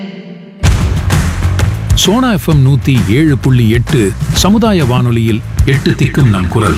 Sona FM நூத்தி ஏழு புள்ளி எட்டு சமுதாய வானொலியில் எட்டு திக்கும் நம் குரல்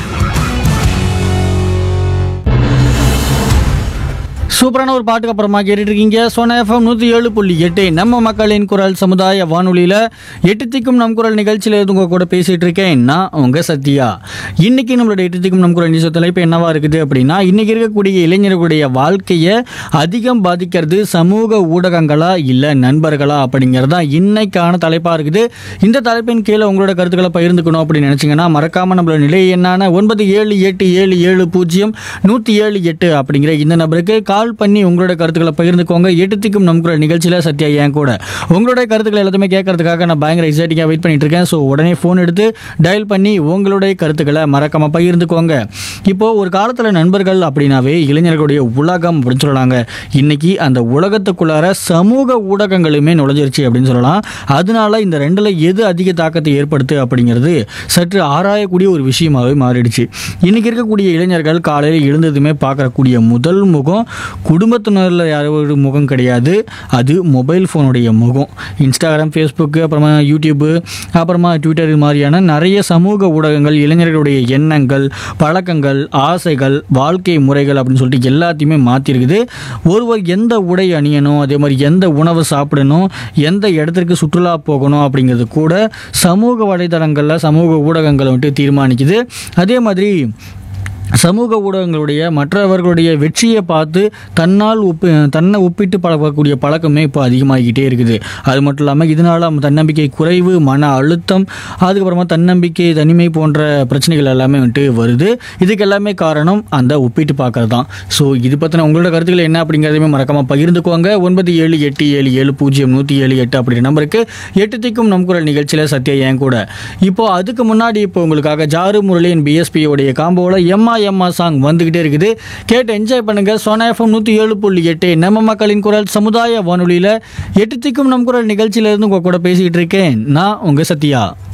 சூப்பரான ஒரு பாட்டுக்கு அப்புறமா கேட்டுட்டு இருக்கீங்க சோனா எஃப்எம் நூற்றி ஏழு புள்ளி எட்டு நம்ம மக்களின் குரல் சமுதாய வானொலியில் எட்டு திக்கும் நம் குரல் நிகழ்ச்சியில் இருந்து உங்க கூட பேசிட்டு இருக்கேன் நான் உங்க சத்யா இன்னைக்கு நம்மளோட எட்டு திக்கும் நம் குரல் நிகழ்ச்சி தலைப்பு என்னவா இருக்குது அப்படின்னா இன்னைக்கு இருக்கக்கூடிய இளைஞர்களுடைய வாழ்க்கையை அதிகம் பாதிக்கிறது சமூக ஊடகங்களா இல்லை நண்பர்களா அப்படிங்கிறது தான் இன்னைக்கான தலைப்பாக இருக்குது இந்த தலைப்பின் கீழே உங்களோட கருத்துக்களை பகிர்ந்துக்கணும் அப்படின்னு நினச்சிங்கன்னா மறக்காம நம்மளோட நிலை என்னான ஒன்பது ஏழு எட்டு ஏழு ஏழு பூஜ்ஜியம் நூற்றி ஏழு எட்டு அப்படிங்கிற இந்த நம்பருக்கு கால் பண்ணி உங்களோட கருத்துக்களை பகிர்ந்துக்கோங்க எட்டுத்திக்கும் நம் கூட நிகழ்ச்சியில் சத்யா என் கூட உங்களுடைய கருத்துக்களை எல்லாத்தையுமே கேட்கறதுக்காக நான் பயங்கர எக்ஸைட்டிங்காக வெயிட் பண்ணிட்டு இருக்கேன் ஸோ உடனே ஃபோன் எடுத்து டயல் பண்ணி உங்களுடைய கருத்துக்களை மறக்காம பகிர்ந்துக்கோங்க இப்போ ஒரு காலத்தில் நண்பர்கள் அப்படின்னாவே இளைஞர்களுடைய உலகம் அப்படின்னு சொல்லலாங்க இன்னைக்கு அந்த உலகத்துக்குள்ளார சமூக ஊடகங்களுமே நுழைஞ்சிருச்சு அப்படின்னு சொல்லலாம் அதனால இந்த ரெண்டில் எது அதிக தாக்கத்தை ஏற்படுத்து அப்படிங்கிறது சற்று ஆராயக்கூடிய ஒரு விஷயமாகவே மாறிடுச்சு இன்னைக்கு இருக்கக்கூடிய இளைஞர்கள் காலையில் எழுந்ததுமே பார்க்கக்கூடிய முதல் முகம் குடும்பத்தினரில் யாரோட முகம் கிடையாது அது மொபைல் ஃபோனுடைய முகம் இன்ஸ்டாகிராம் ஃபேஸ்புக்கு அப்புறமா யூடியூப்பு அப்புறமா ட்விட்டர் இது மாதிரியான நிறைய சமூக ஊடகங்கள் இளைஞர்களுடைய எண்ணங்கள் பழக்கங்கள் ஆசைகள் வாழ்க்கை முறைகள் அப்படின்னு சொல்லிட்டு எல்லாத்தையுமே மாற்றிருக்குது ஒருவர் எந்த உடை அணியணும் அதே மாதிரி எந்த உணவு சாப்பிடணும் எந்த இடத்திற்கு சுற்றுலா போகணும் அப்படிங்கிறது கூட சமூக வலைதளங்களில் சமூக ஊடகங்களை வந்துட்டு தீர்மானிக்குது அதே மாதிரி சமூக ஊடகங்களுடைய மற்றவர்களுடைய வெற்றியை பார்த்து தன்னால் ஒப்பி தன்னை ஒப்பிட்டு பழகக்கூடிய பழக்கமே இப்போ அதிகமாகிக்கிட்டே இருக்குது அது மட்டும் இல்லாமல் இதனால் தன்னம்பிக்கை குறைவு மன அழுத்தம் அதுக்கப்புறமா தன்னம்பிக்கை தனிமை போன்ற பிரச்சனைகள் எல்லாமே வந்துட்டு வருது இதுக்கு எல்லாமே காரணம் அந்த ஒப்பிட்டு பார்க்கறது தான் ஸோ இது பற்றின உங்களோட கருத்துக்கள் என்ன அப்படிங்கிறதையுமே மறக்காமல் பகிர்ந்துக்கோங்க ஒன்பது ஏழு எட்டு ஏழு ஏழு பூஜ்ஜியம் நூற்றி ஏழு எட்டு அப்படிங்கிற நம்பருக்கு எட்டு திக்கும் நம் குரல் நிகழ்ச்சியில் சத்யா என் கூட இப்போ அதுக்கு முன்னாடி இப்போ உங்களுக்காக ஜாரு முரளியின் பிஎஸ்பி உடைய காம்போவில் எம்மா எம்மா சாங் வந்துகிட்டே இருக்குது கேட்டு என்ஜாய் பண்ணுங்க சோனா எஃப்எம் நூற்றி ஏழு புள்ளி எட்டு நம்ம மக்களின் குரல் சமுதாய வானொலியில் எட்டு திக்கும் நம் குரல் நிகழ்ச்சியிலேருந்து உங்க கூட பேசிக்கிட்டு இருக்கேன் நான் உங்க சத்யா